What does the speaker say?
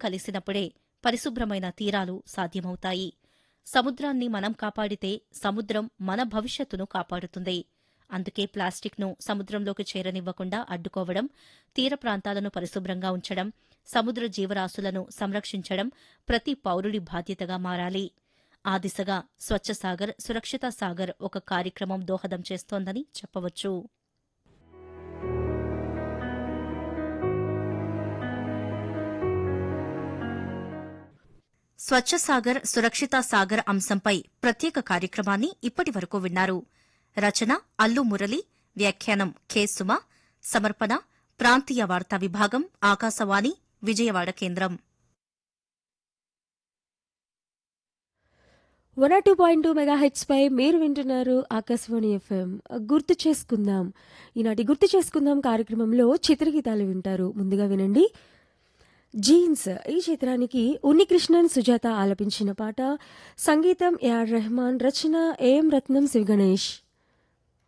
కలిసినప్పుడే పరిశుభ్రమైన తీరాలు సాధ్యమవుతాయి సముద్రాన్ని మనం కాపాడితే సముద్రం మన భవిష్యత్తును కాపాడుతుంది అందుకే ప్లాస్టిక్ను సముద్రంలోకి చేరనివ్వకుండా అడ్డుకోవడం తీర ప్రాంతాలను పరిశుభ్రంగా ఉంచడం సముద్ర జీవరాశులను సంరక్షించడం ప్రతి పౌరుడి బాధ్యతగా మారాలి ఆ దిశగా స్వచ్ఛ సాగర్ సురక్షిత సాగర్ ఒక కార్యక్రమం దోహదం చేస్తోందని చెప్పవచ్చు స్వచ్ఛ సాగర్ సురక్షిత సాగర్ అంశంపై ప్రత్యేక కార్యక్రమాన్ని ఇప్పటి వరకు విన్నారు రచన అల్లు మురళి వ్యాఖ్యానం కె సుమ సమర్పణ ప్రాంతీయ వార్తా విభాగం ఆకాశవాణి విజయవాడ కేంద్రం one R two point two megahertz పై మీరు వింటున్నారు ఆకాశవాణి ఎఫ్ఎం గుర్తు చేసుకుందాం ఈనాటి గుర్తు చేసుకుందాం కార్యక్రమంలో చిత్రగీతాలు వింటారు ముందుగా వినండి జీన్స్ ఈ చిత్రానికి ఉన్నికృష్ణన్ సుజాత ఆలపించిన పాట సంగీతం ఏఆర్ రెహమాన్ రచన ఏఎం రత్నం శివగణేష్